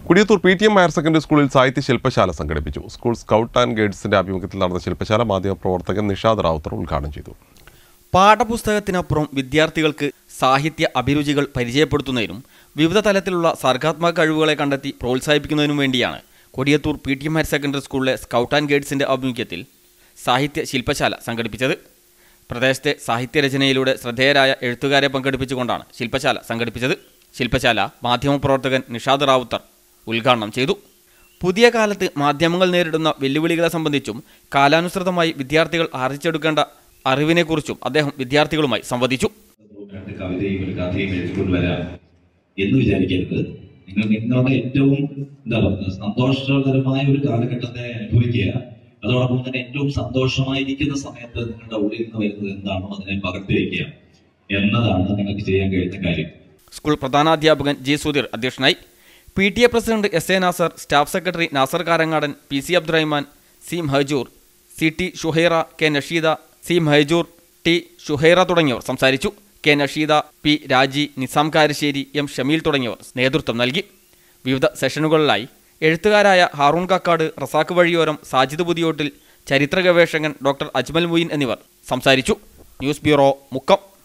Kudiyathur P T M higher secondary സ്കൂളിൽ സാഹിത്യ ശില്പശാല സംഘടിപ്പിച്ചു സ്കൂൾ സ്കൗട്ട് ആൻഡ് ഗൈഡ്സിന്റെ ആഭിമുഖ്യത്തിൽ നടന്ന ശില്പശാല മാധ്യമപ്രവർത്തകൻ നിഷാദ് റാവുത്തർ ഉദ്ഘാടനം ചെയ്തു പാഠപുസ്തകത്തിനപ്പുറം വിദ്യാർത്ഥികൾക്ക് സാഹിത്യ അഭിരുചികൾ പരിചയപ്പെടുത്തുന്നതിനും വിവിധ തലത്തിലുള്ള സർഗാത്മക കഴിവുകളെ കണ്ടെത്തി പ്രോത്സാഹിപ്പിക്കുന്നതിനും വേണ്ടിയാണ് Kodiyathur P T M higher secondary സ്കൂളിലെ സ്കൗട്ട് ആൻഡ് ഗൈഡ്സിന്റെ ആഭിമുഖ്യത്തിൽ സാഹിത്യ ശില്പശാല സംഘടിപ്പിച്ചത് പ്രദേശത്തെ സാഹിത്യരചനയിലൂടെ ശ്രദ്ധേയരായ എഴുത്തുകാരെ പങ്കെടുപ്പിച്ചുകൊണ്ടാണ് ശില്പശാല സംഘടിപ്പിച്ചത് ശില്പശാല മാധ്യമപ്രവർത്തകൻ നിഷാദ് റാവുത്തർ ഉദ്ഘാടനം ചെയ്തു പുതിയ കാലത്ത് മാധ്യമങ്ങൾ നേരിടുന്ന വെല്ലുവിളികളെ സംബന്ധിച്ചും കാലാനുസൃതമായി വിദ്യാർത്ഥികൾ ആർജിച്ചെടുക്കേണ്ട അറിവിനെക്കുറിച്ചും അദ്ദേഹം വിദ്യാർത്ഥികളുമായി സംവദിച്ചു രണ്ട് കവിതയും ഒരു കഥയും എഴുതിക്കൊണ്ട് വരാം എന്ന് വിചാരിക്കരുത് നിങ്ങൾ നിങ്ങളുടെ ഏറ്റവും എന്താ പറയുക സന്തോഷകരമായ ഒരു കാലഘട്ടത്തെ അനുഭവിക്കുക അതോടൊപ്പം തന്നെ ഏറ്റവും സന്തോഷമായിരിക്കുന്ന സമയത്ത് നിങ്ങളുടെ ഉള്ളിൽ നിന്ന് വരുന്നത് എന്താണോ അതിനെ പകർത്തി വയ്ക്കുക എന്നതാണ് നിങ്ങൾക്ക് ചെയ്യാൻ കഴിയുന്ന കാര്യം സ്കൂൾ പ്രധാനാധ്യാപകൻ ജി സുധീർ അധ്യക്ഷനായി P T A president S A Nasar staff secretary Nasar Karangadan P C Abdurahman C Mahajoor C T Shuhaira K Nasheeda C Mahajoor T Shuhaira തുടങ്ങിയവർ സംസാരിച്ചു കെ നഷീദ പി രാജി നിസാം കാരശ്ശേരി എം ഷമീൽ തുടങ്ങിയവർ നേതൃത്വം നൽകി വിവിധ സെഷനുകളിലായി എഴുത്തുകാരായ ഹാറൂൺ കക്കാട് റസാഖ് വഴിയോരം സാജിദ് പുതിയോട്ടിൽ ചരിത്ര ഗവേഷകൻ ഡോക്ടർ അജ്മൽ മുയിൻ എന്നിവർ സംസാരിച്ചു ന്യൂസ് ബ്യൂറോ മുക്കം